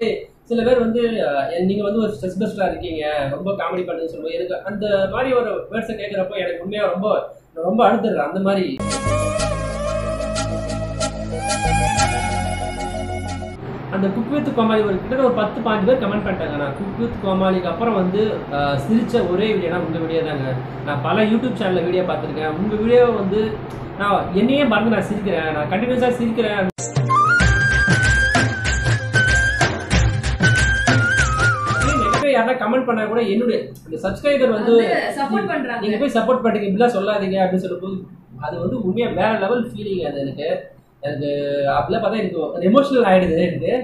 சில பேர் வந்து அஹ், நீங்க வந்து ஒரு ஸ்ட்ரெஸ் பெஸ்டா இருக்கீங்க ரொம்ப காமெடி பண்ணுன்னு சொல்லுவோம் எனக்கு அந்த மாதிரி ஒரு வேர்ட்ஸை கேட்குறப்போ எனக்கு உண்மையா ரொம்ப நான் ரொம்ப அழுதுடுறேன் அந்த மாதிரி அந்த குக் வித் கோமாளி ஒரு கிட்ட ஒரு பத்து பாஞ்சு பேர் கமெண்ட் பண்ணிட்டாங்க நான் குக் வித் கோமாளிக்கு அப்புறம் வந்து அஹ், சிரிச்ச ஒரே வீடியோனா உங்க வீடியோ தாங்க நான் பல யூடியூப் சேனல்ல வீடியோ பார்த்துருக்கேன் உங்க வீடியோ வந்து நான் என்னையே மறந்து நான் சிரிக்கிறேன் நான் கண்டினியூஸாக சிரிக்கிறேன் நிறைய பேர் யாரா கமெண்ட் பண்ணா கூட என்னுடைய இந்த சப்ஸ்கிரைபர் வந்து சப்போர்ட் பண்றாங்க நீங்க போய் சப்போர்ட் பண்ணுறீங்க இப்படிலாம் சொல்லாதீங்க அப்படின்னு சொல்லும்போது அது வந்து உண்மையா வேற லெவல் ஃபீலிங் அது எனக்கு எனக்கு அப்படிலாம் பார்த்தா எனக்கு எமோஷனல் ஆயிடுது எனக்கு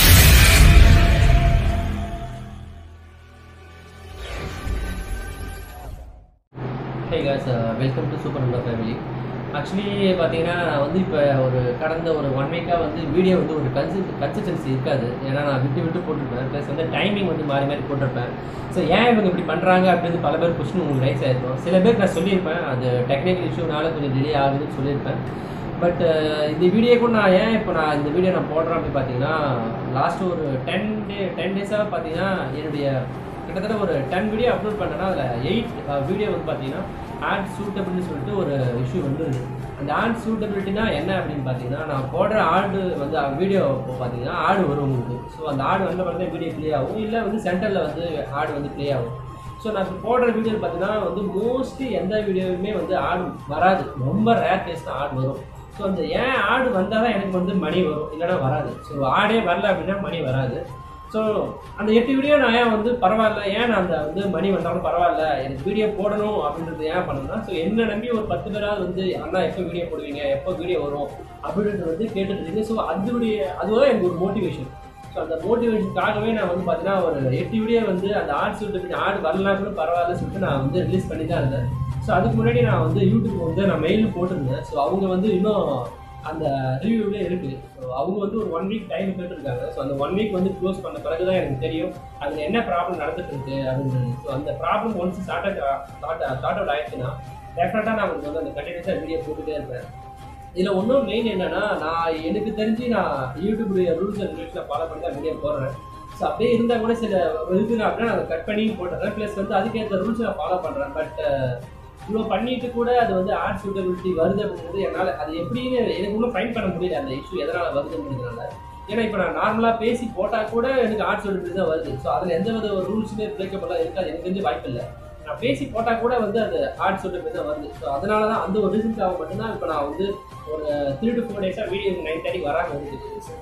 hey guys welcome to super number family actually பார்த்தீங்கன்னா நான் வந்து இப்போ ஒரு கடந்த ஒரு ஒன் வீக்காக வந்து வீடியோ வந்து ஒரு கன்சி கன்சிஸ்டன்சி இருக்காது ஏன்னா நான் விட்டு விட்டு போட்டிருப்பேன் ப்ளஸ் வந்து டைமிங் வந்து மாறி மாறி போட்டிருப்பேன் ஸோ ஏன் இவங்க இப்படி பண்ணுறாங்க அப்படின்னு பல பேர் கொஸ்டின் உங்களுக்கு ரைஸ் ஆயிருக்கும் சில பேர் நான் சொல்லியிருப்பேன் அது டெக்னிக்கல் இஷ்யூனால கொஞ்சம் டிலே ஆகுதுன்னு சொல்லியிருப்பேன் பட் இந்த வீடியோ கூட நான் ஏன் இப்போ நான் இந்த வீடியோ நான் போடுறேன் அப்படின்னு பார்த்தீங்கன்னா லாஸ்ட் ஒரு டென் டே டென் டேஸாக பார்த்தீங்கன்னா என்னுடைய கிட்டத்தட்ட ஒரு டென் வீடியோ அப்லோட் பண்ணேன்னா அதில் எயிட் வீடியோ வந்து பார்த்தீங்கன்னா ஆட் சூட்டபிள்னு சொல்லிட்டு ஒரு இஷ்யூ வந்துருது அந்த ஆட் சூட்டபிலிட்டினா என்ன அப்படின்னு பார்த்தீங்கன்னா நான் போடுற ஆடு வந்து வீடியோ பார்த்தீங்கன்னா ஆடு வரும் உங்களுக்கு ஸோ அந்த ஆடு வந்த பிறகு வீடியோ ப்ளே ஆகும் இல்லை வந்து சென்டரில் வந்து ஆடு வந்து ப்ளே ஆகும் ஸோ நான் இப்போ போடுற வீடியோ பார்த்தீங்கன்னா வந்து மோஸ்ட்லி எந்த வீடியோவுமே வந்து ஆடு வராது ரொம்ப ரேர் கேஸ் தான் ஆடு வரும் ஸோ அந்த ஏன் ஆடு வந்தால் தான் எனக்கு வந்து மணி வரும் இல்லைன்னா வராது ஸோ ஆடே வரல அப்படின்னா மணி வராது ஸோ அந்த எட்டு வீடியோ நான் ஏன் வந்து பரவாயில்ல ஏன் நான் அந்த வந்து மணி வந்தாலும் பரவாயில்ல எனக்கு வீடியோ போடணும் அப்படின்றது ஏன் பண்ணணும்னா ஸோ என்ன நம்பி ஒரு பத்து பேராவது வந்து அண்ணா எப்போ வீடியோ போடுவீங்க எப்போ வீடியோ வரும் அப்படின்றது வந்து கேட்டுட்டு இருக்கீங்க ஸோ அதுடைய அதுதான் எனக்கு ஒரு மோட்டிவேஷன் ஸோ அந்த மோட்டிவேஷனுக்காகவே நான் வந்து பார்த்தீங்கன்னா ஒரு எட்டு வீடியோ வந்து அந்த ஆர்ட் சொல்லிட்டு ஆடு வரலாம் கூட பரவாயில்ல சொல்லிட்டு நான் வந்து ரிலீஸ் பண்ணி தான் இருந்தேன் ஸோ அதுக்கு முன்னாடி நான் வந்து யூடியூப் வந்து நான் மெயில் போட்டிருந்தேன் ஸோ அவங்க வந்து இன்னும் அந்த ரிவ்யூவே இருக்கு ஸோ அவங்க வந்து ஒரு ஒன் வீக் டைம் கேட்டிருக்காங்க ஸோ அந்த ஒன் வீக் வந்து க்ளோஸ் பண்ண பிறகு தான் எனக்கு தெரியும் அதில் என்ன ப்ராப்ளம் நடந்துட்டு இருக்கு அப்படின்றது ஸோ அந்த problem once start start start out ஆயிடுச்சுன்னா டெஃபினட்டாக நான் உங்களுக்கு வந்து அந்த கண்டினியூஸாக வீடியோ போட்டுட்டே இருப்பேன் இதில் ஒன்றும் மெயின் என்னன்னா நான் எனக்கு தெரிஞ்சு நான் யூடியூபுடைய ரூல்ஸ் அண்ட் ரெகுலேஷனை ஃபாலோ பண்ணி தான் வீடியோ போடுறேன் ஸோ அப்படியே இருந்தால் கூட சில இருக்குது அப்படின்னா நான் கட் பண்ணி போட்டுறேன் ப்ளஸ் வந்து அதுக்கேற்ற ரூல்ஸ் நான் ஃபாலோ பண்ணுறேன் பட் இவ்வளோ பண்ணிட்டு கூட அது வந்து ஆர்ட் சூட்டபிலிட்டி வருது அப்படின்றது என்னால் அது எப்படின்னு எனக்கு இன்னும் ஃபைன் பண்ண முடியல அந்த இஷ்யூ எதனால் வருதுன்றதுனால ஏன்னா இப்போ நான் நார்மலாக பேசி போட்டால் கூட எனக்கு ஆர்ட் சூட்டபிலிட்டி தான் வருது ஸோ அதில் எந்த வித ஒரு ரூல்ஸுமே பிரேக்கபெல்லாம் இருக்காது எனக்கு தெரிஞ்சு வாய்ப்பு இல்லை நான் பேசி போட்டால் கூட வந்து அது ஆர்ட் சூட்டபிலிட்டி தான் வருது ஸோ அதனால தான் அந்த ஒரு ரீசன்ஸாக மட்டும்தான் இப்போ நான் வந்து ஒரு த்ரீ டு ஃபோர் டேஸாக வீடியோ நைன் தேர்ட்டி வராமல் இருக்குது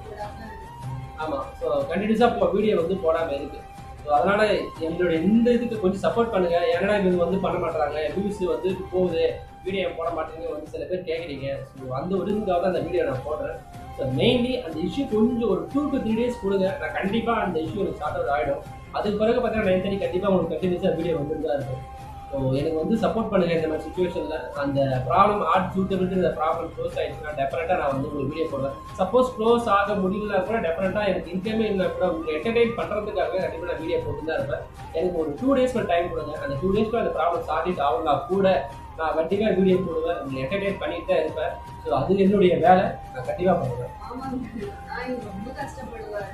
ஆமாம் ஸோ கண்டினியூஸாக இப்போ வீடியோ வந்து போடாமல் இருக்கு ஸோ அதனால எங்களுடைய இந்த இதுக்கு கொஞ்சம் சப்போர்ட் பண்ணுங்க ஏன்னா இது வந்து பண்ண மாட்டாங்க வியூஸ் வந்து போகுது வீடியோ போட மாட்டேங்க வந்து சில பேர் கேட்குறீங்க ஸோ அந்த ஒரு இதுக்காக தான் அந்த வீடியோ நான் போடுறேன் ஸோ மெயின்லி அந்த இஷ்யூ கொஞ்சம் ஒரு டூ டு த்ரீ டேஸ் கொடுங்க நான் கண்டிப்பாக அந்த இஷ்யூ எனக்கு சார்ட் அவுட் ஆகிடும் அதுக்கு பிறகு பார்த்தீங்கன்னா நைன் தேர்ட்டி கண்டிப்பாக உங்களுக்கு கண்டினியூஸாக வீடியோ வந்துட்டு தான் இருக்கும் ஸோ எனக்கு வந்து சப்போர்ட் பண்ணுங்க இந்த மாதிரி சுச்சுவேஷனில் அந்த ப்ராப்ளம் ஆர்ட் சூட்டபிலிட்டி இந்த ப்ராப்ளம் க்ளோஸ் ஆயிடுச்சுன்னா டெஃபினட்டாக நான் வந்து ஒரு வீடியோ போடுவேன் சப்போஸ் க்ளோஸ் ஆக முடியல கூட டெஃபினட்டாக எனக்கு இன்கமே இல்லை கூட உங்களுக்கு என்டர்டைன் பண்ணுறதுக்காக கண்டிப்பாக நான் வீடியோ போட்டு தான் இருப்பேன் எனக்கு ஒரு டூ டேஸ் டைம் கொடுங்க அந்த டூ டேஸ்க்கு அந்த ப்ராப்ளம் சார்ட் ஆகுனா கூட நான் கண்டிப்பாக வீடியோ போடுவேன் உங்களை என்டர்டைன் பண்ணிட்டு தான் இருப்பேன் ஸோ அது என்னுடைய வேலை நான் கண்டிப்பாக பண்ணுவேன் ஆமாங்க நான் இவர் ரொம்ப கஷ்டப்படுவார்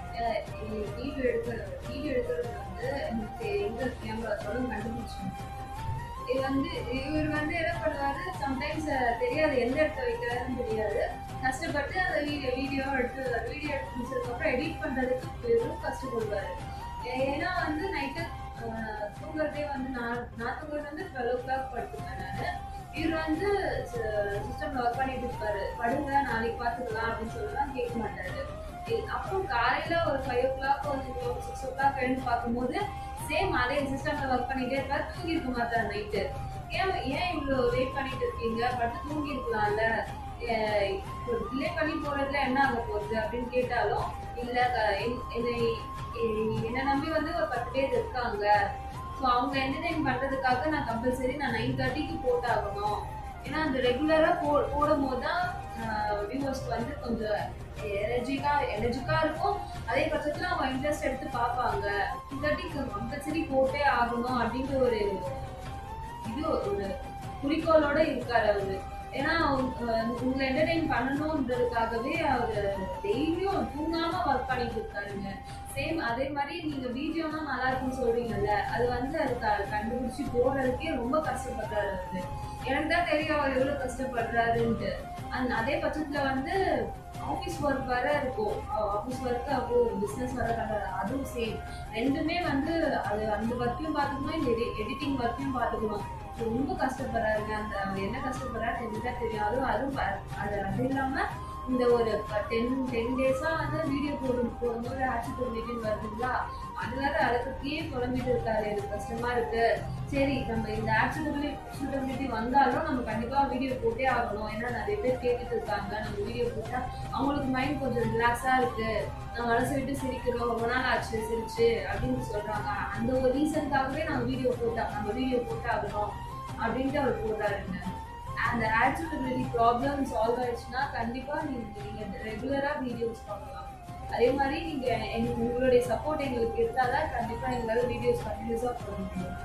வீடியோ எடுக்கிறது வீடியோ எடுக்கிறது வந்து எனக்கு எங்க கேமரா தொடர்ந்து கண்டுபிடிச்சோம் இது வந்து இவர் வந்து என்ன பண்ணுவாரு சம்டைம்ஸ் தெரியாது எந்த இடத்த வைக்கிறாருன்னு தெரியாது கஷ்டப்பட்டு அந்த வீடியோ வீடியோ எடுத்து வீடியோ எடுத்து முடிச்சதுக்கப்புறம் எடிட் பண்ணுறதுக்கு வெறும் கஷ்டப்படுவார் ஏன்னா வந்து நைட்டு தூங்குறதே வந்து நான் நான் தூங்குறது வந்து டுவெல் ஓ கிளாக் படுத்துப்பேன் நான் இவர் வந்து சிஸ்டம்ல ஒர்க் பண்ணிட்டு இருப்பாரு படுங்க நாளைக்கு பார்த்துக்கலாம் அப்படின்னு சொல்லலாம் கேட்க மாட்டாரு இ- அப்புறம் காலையில ஒரு ஃபைவ் ஓ கிளாக் ஒரு சிக்ஸ் ஓ கிளாக் எழுந்து பார்க்கும்போது சேம் அதே சிஸ்டம்ல ஒர்க் பண்ணிட்டே இருப்பாரு தூங்கி இருக்க மாட்டாரு நைட்டு ஏன் ஏன் இவ்வளோ வெயிட் பண்ணிட்டு இருக்கீங்க பட்டு தூங்கி இருக்கலாம்ல டிலே பண்ணி போறதுல என்ன ஆக போகுது அப்படின்னு கேட்டாலும் இல்ல க- என்- என்னை எ- என்னை நம்பி வந்து ஒரு பத்து பேர் இருக்காங்க ஸோ அவங்க என்டர்டைன் பண்ணுறதுக்காக நான் கம்பல்சரி நான் நைன் தேர்ட்டிக்கு போட்டாகணும் ஏன்னா அந்த ரெகுலராக போ போடும் போது தான் வியூவர்ஸ்க்கு வந்து கொஞ்சம் எனர்ஜிக்காக எனர்ஜிக்காக இருக்கும் அதே பட்சத்தில் அவங்க இன்ட்ரெஸ்ட் எடுத்து பார்ப்பாங்க நைன் தேர்ட்டிக்கு கம்பல்சரி போட்டே ஆகணும் அப்படின்ற ஒரு இது ஒரு குறிக்கோளோட இருக்காரு அவரு ஏன்னா அஹ், உங்களை என்டர்டெயின் பண்ணணுன்றதுக்காகவே அவர் டெய்லியும் தூங்காம ஒர்க் பண்ணிட்டு இருக்காருங்க சேம் அதே மாதிரி நீங்க வீடியோலாம் நல்லா இருக்குன்னு சொல்றீங்கல்ல அது வந்து அது க- கண்டுபிடிச்சு போடுறதுக்கே ரொம்ப கஷ்டப்படுறாரு அவரு எனக்கு தான் தெரியும் அவர் எவ்வளவு கஷ்டப்படுறாருன்ட்டு அந்த அதே பட்சத்துல வந்து ஆஃபீஸ் ஒர்க் வர இருக்கும் ஆஃபீஸ் ஒர்க் அப்போ பிஸ்னஸ் வர பண்றாரு அதுவும் சேம் ரெண்டுமே வந்து அது அந்த ஒர்க்கையும் பார்த்துக்கணும் இந்த எடிட்டிங் ஒர்க்கையும் பார்த்துக்கணும் ரொம்ப கஷ்டப்படுறாருங்க அந்த அவர் என்ன கஷ்டப்படுறாரு எனக்கு தான் தெரியும் அதுவும் அதுவும் ப- அது அது இல்லாம இந்த ஒரு டென் டென் டேஸா வந்து வீடியோ போடும் போடும்போது ஆக்சிடென்ட் மீட்டிங் வருதுங்களா அது வேற அதை பத்தியே புலம்பிட்டு இருக்காரு எனக்கு கஷ்டமா இருக்கு சரி நம்ம இந்த ஆக்சிடபிலிட்டி சூட்டபிலிட்டி வந்தாலும் நம்ம கண்டிப்பா வீடியோ போட்டே ஆகணும் ஏன்னா நிறைய பேர் கேட்டுட்டு இருக்காங்க நம்ம வீடியோ போட்டா அவங்களுக்கு மைண்ட் கொஞ்சம் ரிலாக்ஸா இருக்கு நான் மனசு விட்டு சிரிக்கிறோம் ரொம்ப நாள் ஆச்சு சிரிச்சு அப்படின்னு சொல்றாங்க அந்த ஒரு ரீசனுக்காகவே நம்ம வீடியோ போட்டா நம்ம வீடியோ போட்டாகணும் அப்படின்ட்டு அவர் போடுறாருங்க அந்த ஆக்சிடபிலிட்டி ப்ராப்ளம் சால்வ் ஆயிடுச்சுன்னா கண்டிப்பா நீங்க நீங்க ரெகுலரா வீடியோஸ் பண்ணலாம் அதே மாதிரி நீங்க எங்க- உங்களுடைய சப்போர்ட் எங்களுக்கு இருந்தாதான் கண்டிப்பா எங்களால வீடியோஸ் கண்டினியூஸா போட முடியும்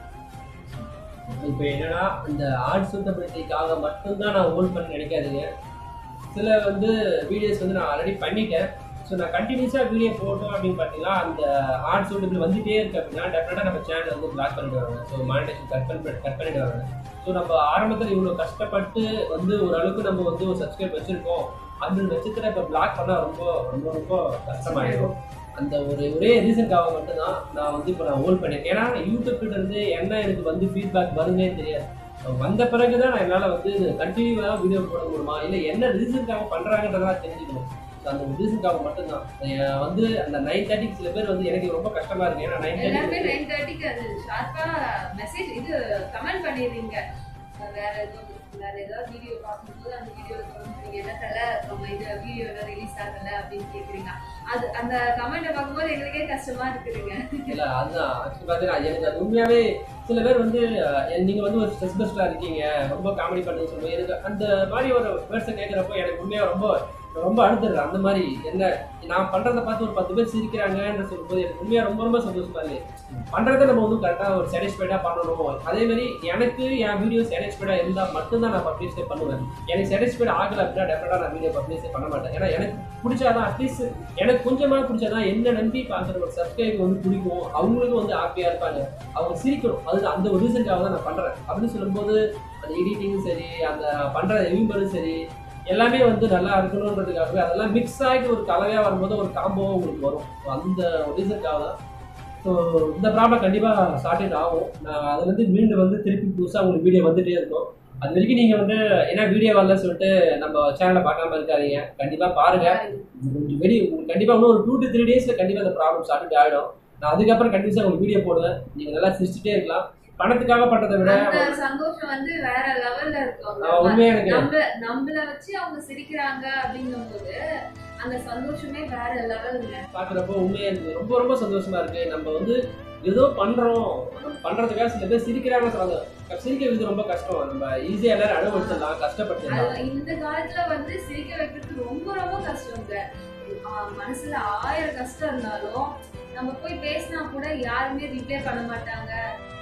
இப்போ என்னன்னா இந்த ஆர்ட் சூட்டபிலிட்டிக்காக மட்டும்தான் நான் ஹோல்ட் பண்ண நினைக்காதீங்க சில வந்து வீடியோஸ் வந்து நான் ஆல்ரெடி பண்ணிட்டேன் ஸோ நான் கண்டினியூஸாக வீடியோ போட்டோம் அப்படின்னு பார்த்தீங்கன்னா அந்த ஆர்ட் சூட்டபிள் வந்துட்டே இருக்கு அப்படின்னா டெஃபினட்டாக நம்ம சேனல் வந்து பிளாக் பண்ணிடுவாங்க ஸோ மானிட்டேஷன் கட் பண்ணி கட் பண்ணிடுவாங்க ஸோ நம்ம ஆரம்பத்தில் இவ்வளோ கஷ்டப்பட்டு வந்து ஓரளவுக்கு நம்ம வந்து ஒரு சப்ஸ்கிரைப் வச்சுருக்கோம் அந்த பட்சத்தில் இப்போ பிளாக் பண்ணால் ரொம்ப ரொம்ப ரொம்ப கஷ்டமாயிடும் அந்த ஒரு ஒரே ரீசனுக்காக மட்டும்தான் நான் வந்து இப்போ நான் ஹோல்ட் பண்ணியிருக்கேன் ஏன்னா யூடியூப் கிட்ட இருந்து என்ன எனக்கு வந்து ஃபீட்பேக் வருமே தெரியாது வந்த பிறகு தான் நான் என்னால் வந்து கண்டினியூவாக வீடியோ போட முடியுமா இல்லை என்ன ரீசனுக்காக பண்ணுறாங்கன்றதெல்லாம் தெரிஞ்சுக்கணும் ஸோ அந்த ரீசனுக்காக மட்டும்தான் அஹ் வந்து அந்த நைன் தேர்ட்டிக்கு சில பேர் வந்து எனக்கு ரொம்ப கஷ்டமா இருக்கு ஏன்னா நைன் எல்லாருமே தேர்ட்டி நைன் தேர்ட்டிக்கு அது ஷார்ப்பா மெசேஜ் இது கமெண்ட் பண்ணிடுறீங்க வேற ஏதோ வேற ஏதாவது வீடியோ பார்க்கும்போது அந்த வீடியோல சொல்லுங்க என்ன தல நம்ம இது வீடியோ ரிலீஸ் ஆகல அப்படின்னு கேக்குறீங்க அது அந்த கமெண்ட்டை பார்க்கும்போது எங்களுக்கே கஷ்டமா இருக்குதுங்க இல்லை அதுதான் ஆக்சுவலி பார்த்தீங்கன்னா எனக்கு அது உண்மையாகவே சில பேர் வந்து அஹ், நீங்க வந்து ஒரு ஸ்ட்ரெஸ் பெஸ்டாக இருக்கீங்க ரொம்ப காமெடி பண்ணுன்னு சொல்லுவோம் எனக்கு அந்த மாதிரி ஒரு வேர்ட்ஸை கேட்குறப்போ எனக்கு உண்மையாக ரொம்ப ரொம்ப அழுதுடுறேன் அந்த மாதிரி என்ன நான் பண்றதை பார்த்து ஒரு பத்து பேர் சிரிக்கிறாங்கன்னு சொல்லும்போது எனக்கு உண்மையாக ரொம்ப ரொம்ப சந்தோஷமா இருக்கு பண்றதை நம்ம வந்து கரெக்டாக ஒரு சாட்டிஸ்ஃபைடாக பண்ணணும் அதே மாதிரி எனக்கு என் வீடியோஸ் சாட்டிஸ்ஃபைடாக இருந்தால் மட்டும்தான் நான் பப்ளிஷே பண்ணுவேன் எனக்கு சாட்டிஸ்ஃபைட் ஆகல அப்படின்னா டெஃபினட்டாக நான் வீடியோ பப்ளிஷே பண்ண மாட்டேன் ஏன்னா எனக்கு பிடிச்சாதான் அட்லீஸ்ட் எனக்கு கொஞ்சமாக பிடிச்சாதான் என்ன நம்பி பார்க்குற ஒரு சப்ஸ்கிரைப் வந்து பிடிக்கும் அவங்களுக்கும் வந்து ஹாப்பியாக இருப்பாங்க அவங்க சிரிக்கணும் அது அந்த ஒரு ரீசனுக்காக தான் நான் பண்ணுறேன் அப்படின்னு சொல்லும்போது அந்த எடிட்டிங்கும் சரி அந்த பண்ணுற ரிவியூபரும் சரி எல்லாமே வந்து நல்லா இருக்கணுன்றதுக்காகவே அதெல்லாம் மிக்ஸ் ஆகிட்டு ஒரு கலவையாக வரும்போது ஒரு காம்போவாக உங்களுக்கு வரும் So அந்த ஒரு ரீசனுக்காக தான் ஸோ இந்த ப்ராப்ளம் கண்டிப்பாக ஸ்டார்டட் ஆகும் நான் அது வந்து மீண்டும் வந்து திருப்பி புதுசாக உங்களுக்கு வீடியோ வந்துட்டே இருக்கும் அது வரைக்கும் நீங்கள் வந்து என்ன வீடியோ வரல சொல்லிட்டு நம்ம சேனலை பார்க்காம இருக்காதீங்க கண்டிப்பாக பாருங்கள் கொஞ்சம் வெடி உங்களுக்கு கண்டிப்பாக இன்னும் ஒரு டூ டு த்ரீ டேஸில் கண்டிப்பாக அந்த ப்ராப்ளம் ஸ்டார்ட் ஆகிடும் நான் அதுக்கப்புறம் கண்டிப்பாக உங்களுக்கு வீடியோ போடுவேன் நீங்கள் நல்லா சிரிச்சுட்டே இருக்கலாம் பணத்துக்காக பண்ணுறதை விட அந்த சந்தோஷம் வந்து வேற லெவல்ல இருக்கும் நான் உண்மையாக எனக்கு நம்ம நம்மள வச்சு அவங்க சிரிக்கிறாங்க அப்படிங்கும்போது அந்த சந்தோஷமே வேற லெவலுங்க பார்க்குறப்போ உண்மையாக எனக்கு ரொம்ப ரொம்ப சந்தோஷமா இருக்கு நம்ம வந்து ஏதோ பண்றோம் நம்ம பண்றதுக்காக சில பேர் சிரிக்கிறாங்க சொல்றாங்க சிரிக்க வைக்கிறது ரொம்ப கஷ்டம் நம்ம ஈஸியா எல்லாரும் அனுபவிச்சிடலாம் கஷ்டப்பட்டுடலாம் அது இந்த காலத்துல வந்து சிரிக்க வைக்கிறது ரொம்ப ரொம்ப கஷ்டங்க ஆஹ் மனசுல ஆயிரம் கஷ்டம் இருந்தாலும் நம்ம போய் பேசினா கூட யாருமே ரிப்ளை பண்ண மாட்டாங்க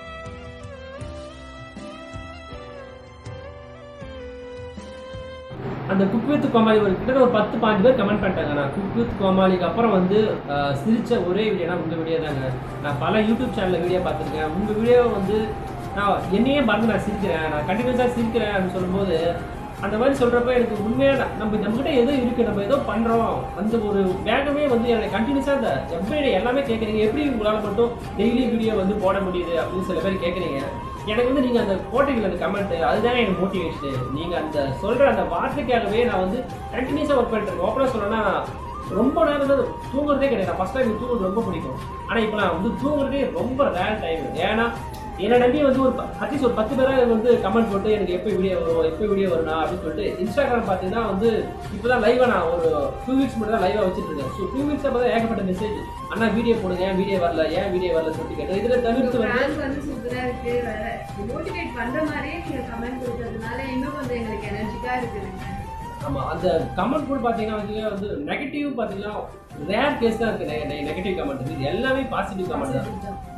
அந்த குக் வித் கோமாளி ஒரு கிட்ட ஒரு பத்து பாஞ்சு பேர் கமெண்ட் பண்ணிட்டாங்க நான் குக் வித் கோமாளிக்கு அப்புறம் வந்து ஆஹ், சிரிச்ச ஒரே வீடியோனா உங்க வீடியோ தாங்க நான் பல யூடியூப் சேனல்ல வீடியோ பார்த்துருக்கேன் உங்க வீடியோ வந்து நான் என்னையே மறந்து நான் சிரிக்கிறேன் நான் கண்டினியூஸாக சிரிக்கிறேன் அப்படின்னு சொல்லும்போது அந்த மாதிரி சொல்றப்ப எனக்கு உண்மையாக நம்ம நம்மகிட்ட ஏதோ இருக்கு நம்ம ஏதோ பண்றோம் அந்த ஒரு வேகமே வந்து எனக்கு கண்டினியூஸாக அந்த எப்படி எல்லாமே கேட்குறீங்க எப்படி உங்களால் மட்டும் டெய்லி வீடியோ வந்து போட முடியுது அப்படின்னு சில பேர் கேட்குறீங்க எனக்கு வந்து நீங்கள் அந்த போட்டிகள் அந்த கமெண்ட் அதுதான் எனக்கு மோட்டிவேஷன் நீங்கள் அந்த சொல்கிற அந்த வார்த்தைக்காகவே நான் வந்து கண்டினியூஸாக ஒர்க் பண்ணிட்டு இருக்கேன் ஓப்பனாக சொல்லணும்னா ரொம்ப நேரம் தான் தூங்குறதே கிடையாது ஃபர்ஸ்ட் டைம் தூங்குறது ரொம்ப பிடிக்கும் ஆனால் இப்போ நான் வந்து தூங்குறதே ரொம்ப ரேர் டைம் ஏன்னா என்னை நம்பி வந்து ஒரு அட்லீஸ்ட் ஒரு பத்து பேராக வந்து கமெண்ட் போட்டு எனக்கு எப்போ வீடியோ வரும் எப்போ வீடியோ வரும்னா அப்படின்னு சொல்லிட்டு இன்ஸ்டாகிராம் பார்த்தீங்கன்னா வந்து இப்போ தான் லைவாக நான் ஒரு டூ வீக்ஸ் மட்டும் தான் லைவாக வச்சுட்டு இருக்கேன் ஸோ டூ வீக்ஸ் அப்போ தான் ஏகப்பட்ட மெசேஜ் அண்ணா வீடியோ போடுங்க ஏன் வீடியோ வரல ஏன் வீடியோ வரல சொல்லிட்டு கேட்டேன் இதில் தவிர்த்து வந்து பிராங்க் வந்து சூப்பரா இருக்கு வேற மோட்டிவேட் பண்ற மாதிரியே நீங்க கமெண்ட் கொடுக்கறதுனால இன்னும் கொஞ்சம் எங்களுக்கு எனர்ஜிக்கா இருக்குதுங்க ஆமாம் அந்த கமெண்ட் கூட பார்த்தீங்கன்னா வந்து வந்து நெகட்டிவ் பார்த்தீங்கன்னா ரேர் கேஸ் தான் இருக்குது நெகட்டிவ் கமெண்ட் இது எல்லாமே பாசிட்டிவ் கமெண்ட் தான்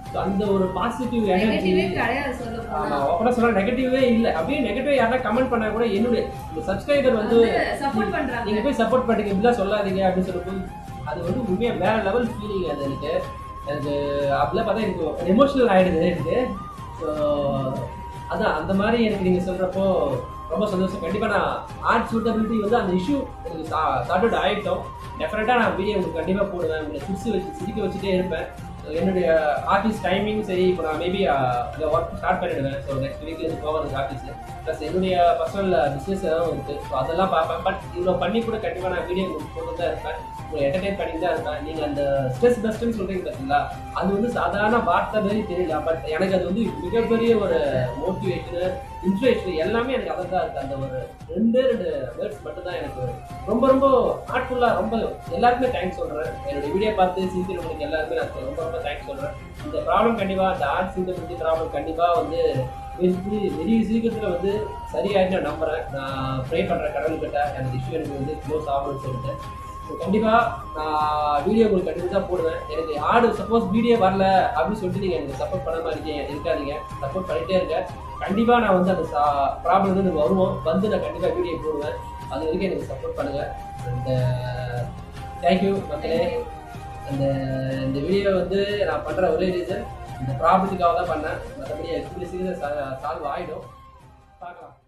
ஸோ அந்த ஒரு பாசிட்டிவ் எனர்ஜி நெகட்டிவே கிடையாது சொல்ல ஆமா போனா அப்பட சொல்ல நெகட்டிவே இல்லை அப்படியே நெகட்டிவ் யாரா கமெண்ட் பண்ணா கூட என்னுடைய இந்த சப்ஸ்கிரைபர் வந்து சப்போர்ட் பண்றாங்க நீங்க போய் சப்போர்ட் பண்ணுங்க இப்படிலாம் சொல்லாதீங்க அப்படின்னு சொல்லும்போது அது வந்து உண்மையா வேற லெவல் ஃபீலிங் அது எனக்கு எனக்கு அப்படிலாம் பார்த்தா எனக்கு எமோஷனல் ஆயிடுது எனக்கு ஸோ அதான் அந்த மாதிரி எனக்கு நீங்க சொல்றப்போ ரொம்ப சந்தோஷம் கண்டிப்பா நான் ஆர்ட் சூட்டபிலிட்டி வந்து அந்த இஷ்யூ எனக்கு சார்ட் அவுட் ஆகிட்டோம் டெஃபினட்டாக நான் வீடியோ உங்களுக்கு கண்டிப்பாக போடுவேன் உங்களை சிரிச்சு வச்சு சிரிக்க வச்சுட்டே இருப்பேன் So, என்னுடைய ஆஃபீஸ் டைமிங் சரி இப்போ நான் மேபி ஒர்க் ஸ்டார்ட் பண்ணிடுவேன் ஸோ நெக்ஸ்ட் வீக்லேருந்து போகிறது ஆஃபீஸ் ப்ளஸ் என்னுடைய பர்சனல் பிஸ்னஸ் ஏதாவது இருக்குது ஸோ அதெல்லாம் பார்ப்பேன் பட் இவ்வளோ பண்ணி கூட கண்டிப்பாக நான் வீடியோ உங்களுக்கு போட்டு தான் இருப்பேன் உங்களை என்டர்டைன் பண்ணி தான் இருப்பேன் நீங்கள் அந்த ஸ்ட்ரெஸ் பெஸ்ட்டுன்னு சொல்கிறீங்க பார்த்தீங்களா அது வந்து சாதாரண வார்த்தை மாதிரி தெரியல பட் எனக்கு அது வந்து மிகப்பெரிய ஒரு மோட்டிவேஷனு இன்ஸ்பிரேஷன் எல்லாமே எனக்கு அதை தான் இருக்குது அந்த ஒரு ரெண்டே ரெண்டு வேர்ட்ஸ் மட்டும் தான் எனக்கு ரொம்ப ரொம்ப ஹார்ட்ஃபுல்லாக ரொம்ப எல்லாருக்குமே தேங்க்ஸ் சொல்கிறேன் என்னுடைய வீடியோ பார்த்து சிரிக்கிறவங்களுக்கு எல்லாருமே நான் ரொம்ப ரொம்ப தேங்க்ஸ் சொல்கிறேன் இந்த ப்ராப்ளம் கண்டிப்பாக இந்த ஆர்ட் சிங்கபிலிட்டி ப்ராப்ளம் கண்டிப்பாக வந்து வெரி வெரி சீக்கிரத்தில் வந்து சரியாயிட்டு நான் நம்புகிறேன் நான் ப்ரே பண்ணுறேன் கடவுள்கிட்ட எனக்கு இஷ்யூ எனக்கு வந்து க்ளோஸ் ஆகணும்னு சொல்லிட்டு ஸோ கண்டிப்பாக நான் வீடியோ உங்களுக்கு கண்டிப்பாக போடுவேன் எனக்கு ஆடு சப்போஸ் வீடியோ வரல அப்படின்னு சொல்லிட்டு நீங்கள் எனக்கு சப்போர்ட் பண்ணாமல் இருக்கீங்க இருக்காதீங்க சப்போர்ட் பண்ணிகிட்டே இருங்க கண்டிப்பாக நான் வந்து அந்த ப்ராப்ளம் வந்து எனக்கு வருவோம் வந்து நான் கண்டிப்பாக வீடியோ போடுவேன் அது வரைக்கும் எனக்கு சப்போர்ட் பண்ணுங்கள் அந்த தேங்க்யூ மக்களே அந்த இந்த வீடியோ வந்து நான் பண்ணுற ஒரே ரீசன் இந்த ப்ராப்ளத்துக்காக தான் பண்ணேன் மற்றபடி கூடிய சீக்கிரம் சால்வ் ஆகிடும் பார்க்கலாம்